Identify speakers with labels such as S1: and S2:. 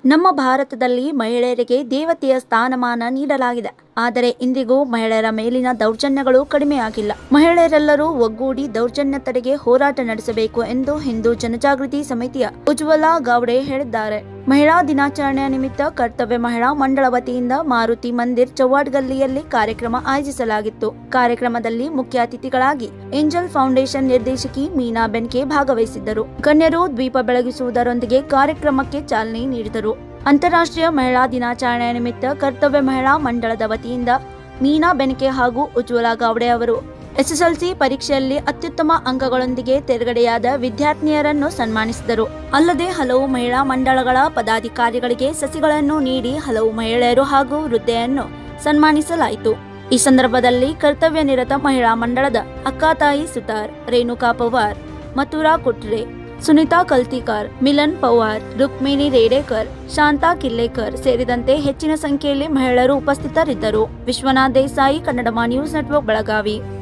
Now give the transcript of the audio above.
S1: ನಮ್ಮ ಭಾರತದಲ್ಲಿ ಮಹಿಳೆಯರಿಗೆ ದೇವತೆಯ ಸ್ಥಾನಮಾನ ನೀಡಲಾಗಿದೆ ಆದರೆ ಇಂದಿಗೂ ಮಹಿಳೆಯರ ಮೇಲಿನ ದೌರ್ಜನ್ಯಗಳು ಕಡಿಮೆಯಾಗಿಲ್ಲ ಮಹಿಳೆಯರೆಲ್ಲರೂ ಒಗ್ಗೂಡಿ ದೌರ್ಜನ್ಯ ತಡೆಗೆ ಹೋರಾಟ ನಡೆಸಬೇಕು ಎಂದು ಹಿಂದೂ ಜನಜಾಗೃತಿ ಸಮಿತಿಯ ಉಜ್ವಲಾ ಗಾವಡೆ ಹೇಳಿದ್ದಾರೆ ಮಹಿಳಾ ದಿನಾಚರಣೆಯ ನಿಮಿತ್ತ ಕರ್ತವ್ಯ ಮಹಿಳಾ ಮಂಡಳ ವತಿಯಿಂದ ಮಾರುತಿ ಮಂದಿರ್ ಚೌವಾಡ್ಗಲ್ಲಿಯಲ್ಲಿ ಕಾರ್ಯಕ್ರಮ ಆಯೋಜಿಸಲಾಗಿತ್ತು ಕಾರ್ಯಕ್ರಮದಲ್ಲಿ ಮುಖ್ಯ ಅತಿಥಿಗಳಾಗಿ ಏಂಜಲ್ ಫೌಂಡೇಶನ್ ನಿರ್ದೇಶಕಿ ಮೀನಾ ಬೆನ್ಕೆ ಭಾಗವಹಿಸಿದ್ದರು ಗಣ್ಯರು ದ್ವೀಪ ಬೆಳಗಿಸುವುದರೊಂದಿಗೆ ಕಾರ್ಯಕ್ರಮಕ್ಕೆ ಚಾಲನೆ ನೀಡಿದರು ಅಂತಾರಾಷ್ಟ್ರೀಯ ಮಹಿಳಾ ದಿನಾಚರಣೆಯ ನಿಮಿತ್ತ ಕರ್ತವ್ಯ ಮಹಿಳಾ ಮಂಡಳದ ವತಿಯಿಂದ ಮೀನಾ ಬೆನಕೆ ಹಾಗೂ ಉಜ್ವಲಾ ಗಾವಡೆ ಅವರು ಎಸ್ಎಸ್ಎಲ್ಸಿ ಪರೀಕ್ಷೆಯಲ್ಲಿ ಅತ್ಯುತ್ತಮ ಅಂಕಗಳೊಂದಿಗೆ ತೇರ್ಗಡೆಯಾದ ವಿದ್ಯಾರ್ಥಿನಿಯರನ್ನು ಸನ್ಮಾನಿಸಿದರು ಅಲ್ಲದೆ ಹಲವು ಮಹಿಳಾ ಮಂಡಳಗಳ ಪದಾಧಿಕಾರಿಗಳಿಗೆ ಸಸಿಗಳನ್ನು ನೀಡಿ ಹಲವು ಮಹಿಳೆಯರು ಹಾಗೂ ವೃದ್ಧೆಯನ್ನು ಸನ್ಮಾನಿಸಲಾಯಿತು ಈ ಸಂದರ್ಭದಲ್ಲಿ ಕರ್ತವ್ಯ ನಿರತ ಮಹಿಳಾ ಮಂಡಳದ ಅಕ್ಕಾತಾಯಿ ಸುತಾರ್ ರೇಣುಕಾ ಪವಾರ್ ಮಥುರಾ ಕುಟ್ರೆ ಸುನಿತಾ ಕಲ್ತಿಕಾರ್ ಮಿಲನ್ ಪವಾರ್ ರುಕ್ಮಿಣಿ ರೇಡೇಕರ್ ಶಾಂತಾ ಕಿಲ್ಲೇಕರ್ ಸೇರಿದಂತೆ ಹೆಚ್ಚಿನ ಸಂಖ್ಯೆಯಲ್ಲಿ ಮಹಿಳೆಯರು ಉಪಸ್ಥಿತರಿದ್ದರು ವಿಶ್ವನಾಥ್ ದೇಸಾಯಿ ಕನ್ನಡಮ ನ್ಯೂಸ್ ನೆಟ್ವರ್ಕ್ ಬೆಳಗಾವಿ